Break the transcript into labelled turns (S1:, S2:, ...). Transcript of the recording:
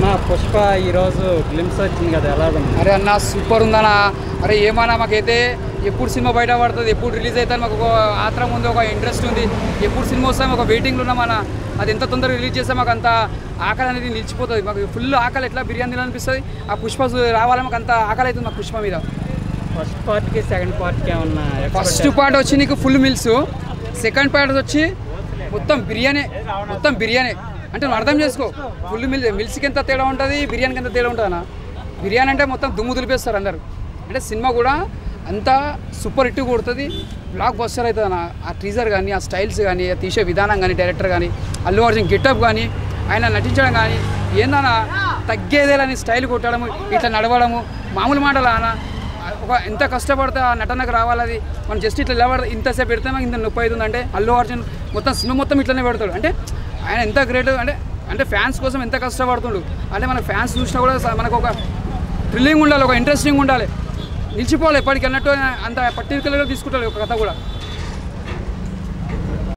S1: అన్న పుష్ప ఈరోజు గ్లిమ్స్ వచ్చింది కదా ఎలా ఉంది
S2: అరే అన్న సూపర్ ఉందన్న అరే ఏమన్నా మాకైతే ఎప్పుడు సినిమా బయట పడుతుంది ఎప్పుడు రిలీజ్ అవుతుంది మాకు ఒక ఆత్రం ఉంది ఒక ఇంట్రెస్ట్ ఉంది ఎప్పుడు సినిమా వస్తాయి ఒక వెయిటింగ్లో ఉన్నామన్న అది ఎంత తొందరగా రిలీజ్ చేస్తే మాకు అంత ఆకలి అనేది నిలిచిపోతుంది మాకు ఫుల్ ఆకలి ఎట్లా బిర్యానీ తినాలనిపిస్తుంది ఆ పుష్ప రావాలి మాకు అంత ఆకలి అవుతుంది మాకు పుష్ప మీద
S1: ఫస్ట్ పార్ట్కి సెకండ్ పార్ట్కి ఏమన్నా
S2: ఫస్ట్ పార్ట్ వచ్చి నీకు ఫుల్ మిల్స్ సెకండ్ పార్ట్ వచ్చి మొత్తం బిర్యానీ మొత్తం బిర్యానీ అంటే నువ్వు అర్థం చేసుకో ఫుల్ మిల్ మిల్స్కి ఎంత తేడా ఉంటుంది బిర్యానీకి ఎంత తేడా ఉంటుంది అన్న బిర్యానీ అంటే మొత్తం దుమ్ము దులిపేస్తారు అందరు అంటే సినిమా కూడా అంతా సూపర్ హిట్ కొడుతుంది బ్లాక్ బస్టర్ అవుతుంది అన్న ఆ టీజర్ కానీ ఆ స్టైల్స్ కానీ ఆ తీసే విధానం కానీ డైరెక్టర్ కానీ అల్లు అర్జున్ గెటప్ కానీ ఆయన నటించడం కానీ ఏందన్నా తగ్గేదేలని స్టైల్ కొట్టడము ఇట్లా నడవడము మామూలు మాటలా అన్న ఒక ఎంత కష్టపడితే ఆ నటనకు రావాలి అది మనం జస్ట్ ఇట్లా ఎలా పడితే ఇంతసేపు పెడితే మాకు ఇంత నొప్పి అవుతుంది అంటే అల్లు అర్జున్ మొత్తం సినిమా మొత్తం ఇట్లనే పెడతాడు అంటే ఆయన ఎంత గ్రేట్ అంటే అంటే ఫ్యాన్స్ కోసం ఎంత కష్టపడుతుండు అంటే మన ఫ్యాన్స్ చూసినా కూడా స- మనకు ఒక థ్రిల్లింగ్ ఉండాలి ఒక ఇంట్రెస్టింగ్ ఉండాలి నిలిచిపోవాలి ఎప్పటికి అన్నట్టు ఆయన అంత పర్టికులర్గా తీసుకుంటాడు ఒక కథ కూడా